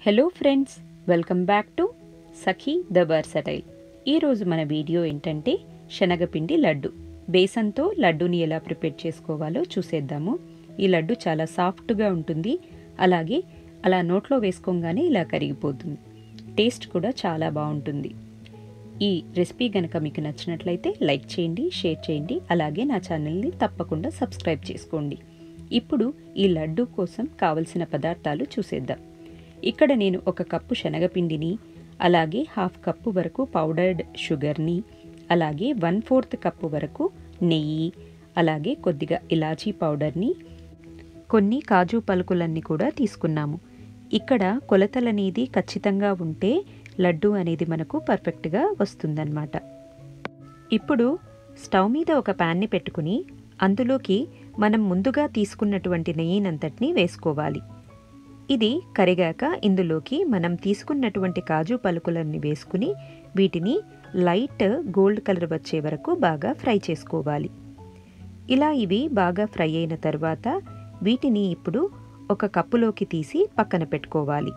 hello friends welcome back to Sakhi the versatile ఈరోజు మన video ఏంటంటే శనగపిండి లడ్డు బేసన్తో లడ్డూని ఎలా ప్రిపేర్ చేసుకోవాలో చూసేద్దాము ఈ లడ్డు చాలా సాఫ్ట్గా ఉంటుంది అలాగే అలా నోట్లో వేసుకోగానే ఇలా కరిగిపోతుంది టేస్ట్ కూడా చాలా బాగుంటుంది ఈ రెసిపీ కనుక మీకు నచ్చినట్లయితే లైక్ చేయండి షేర్ చేయండి అలాగే నా ఛానల్ని తప్పకుండా సబ్స్క్రైబ్ చేసుకోండి ఇప్పుడు ఈ లడ్డు కోసం కావలసిన పదార్థాలు చూసేద్దాం ఇక్కడ నేను ఒక కప్పు శనగపిండిని అలాగే హాఫ్ కప్పు వరకు పౌడర్డ్ షుగర్ని అలాగే వన్ ఫోర్త్ కప్పు వరకు నెయ్యి అలాగే కొద్దిగా ఇలాచీ పౌడర్ని కొన్ని కాజు పలుకులన్నీ కూడా తీసుకున్నాము ఇక్కడ కొలతలనేది ఖచ్చితంగా ఉంటే లడ్డు అనేది మనకు పర్ఫెక్ట్గా వస్తుందన్నమాట ఇప్పుడు స్టవ్ మీద ఒక ప్యాన్ని పెట్టుకుని అందులోకి మనం ముందుగా తీసుకున్నటువంటి నెయ్యినంతటిని వేసుకోవాలి ఇది కరిగాక ఇందులోకి మనం తీసుకున్నటువంటి కాజు పలుకులన్నీ వేసుకుని వీటిని లైట్ గోల్డ్ కలర్ వచ్చే వరకు బాగా ఫ్రై చేసుకోవాలి ఇలా ఇవి బాగా ఫ్రై అయిన తర్వాత వీటిని ఇప్పుడు ఒక కప్పులోకి తీసి పక్కన పెట్టుకోవాలి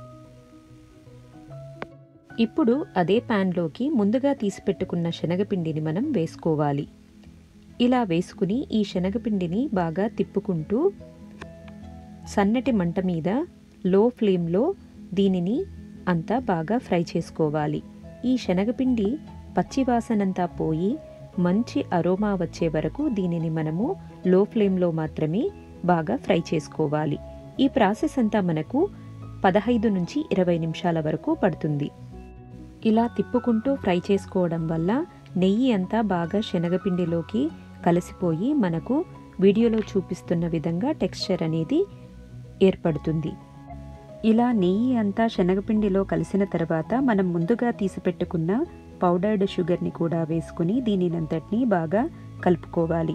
ఇప్పుడు అదే ప్యాన్లోకి ముందుగా తీసి పెట్టుకున్న శనగపిండిని మనం వేసుకోవాలి ఇలా వేసుకుని ఈ శనగపిండిని బాగా తిప్పుకుంటూ సన్నటి మంట మీద లో ఫ్లేమ్లో దీనిని అంతా బాగా ఫ్రై చేసుకోవాలి ఈ శనగపిండి పచ్చివాసనంతా పోయి మంచి అరోమా వచ్చే వరకు దీనిని మనము లో ఫ్లేమ్లో మాత్రమే బాగా ఫ్రై చేసుకోవాలి ఈ ప్రాసెస్ అంతా మనకు పదహైదు నుంచి ఇరవై నిమిషాల వరకు పడుతుంది ఇలా తిప్పుకుంటూ ఫ్రై చేసుకోవడం వల్ల నెయ్యి అంతా బాగా శనగపిండిలోకి కలిసిపోయి మనకు వీడియోలో చూపిస్తున్న విధంగా టెక్స్చర్ అనేది ఏర్పడుతుంది ఇలా నెయ్యి అంతా శనగపిండిలో కలిసిన తర్వాత మనం ముందుగా తీసిపెట్టుకున్న పౌడర్డ్ షుగర్ని కూడా వేసుకుని దీనినంతటినీ బాగా కలుపుకోవాలి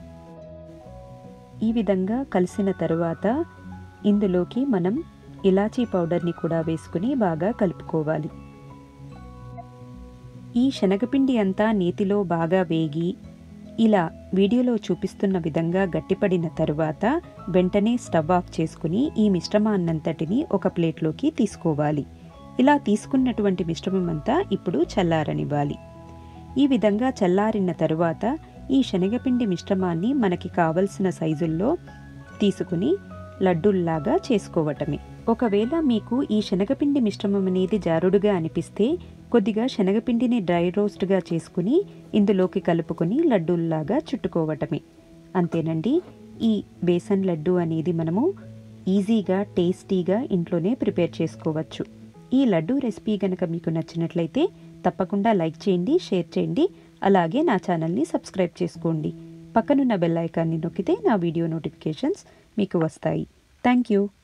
ఈ విధంగా కలిసిన తరువాత ఇందులోకి మనం ఇలాచీ పౌడర్ని కూడా వేసుకుని బాగా కలుపుకోవాలి ఈ శనగపిండి అంతా నేతిలో బాగా వేగి ఇలా వీడియోలో చూపిస్తున్న విధంగా గట్టిపడిన తరువాత వెంటనే స్టవ్ ఆఫ్ చేసుకుని ఈ మిశ్రమాన్నంతటిని ఒక ప్లేట్లోకి తీసుకోవాలి ఇలా తీసుకున్నటువంటి మిశ్రమం అంతా ఇప్పుడు చల్లారనివ్వాలి ఈ విధంగా చల్లారిన తరువాత ఈ శనగపిండి మిశ్రమాన్ని మనకి కావలసిన సైజుల్లో తీసుకుని లడ్డూల్లాగా చేసుకోవటమే ఒకవేళ మీకు ఈ శనగపిండి మిశ్రమం అనేది జారుడుగా అనిపిస్తే కొద్దిగా శనగపిండిని డ్రై రోస్ట్గా చేసుకుని ఇందులోకి కలుపుకొని లడ్డూల్లాగా చుట్టుకోవటమే అంతేనండి ఈ బేసన్ లడ్డు అనేది మనము ఈజీగా టేస్టీగా ఇంట్లోనే ప్రిపేర్ చేసుకోవచ్చు ఈ లడ్డు రెసిపీ కనుక మీకు నచ్చినట్లయితే తప్పకుండా లైక్ చేయండి షేర్ చేయండి అలాగే నా ఛానల్ని సబ్స్క్రైబ్ చేసుకోండి పక్కనున్న బెల్ ఐకాన్ని నొక్కితే నా వీడియో నోటిఫికేషన్స్ మీకు వస్తాయి థ్యాంక్ యూ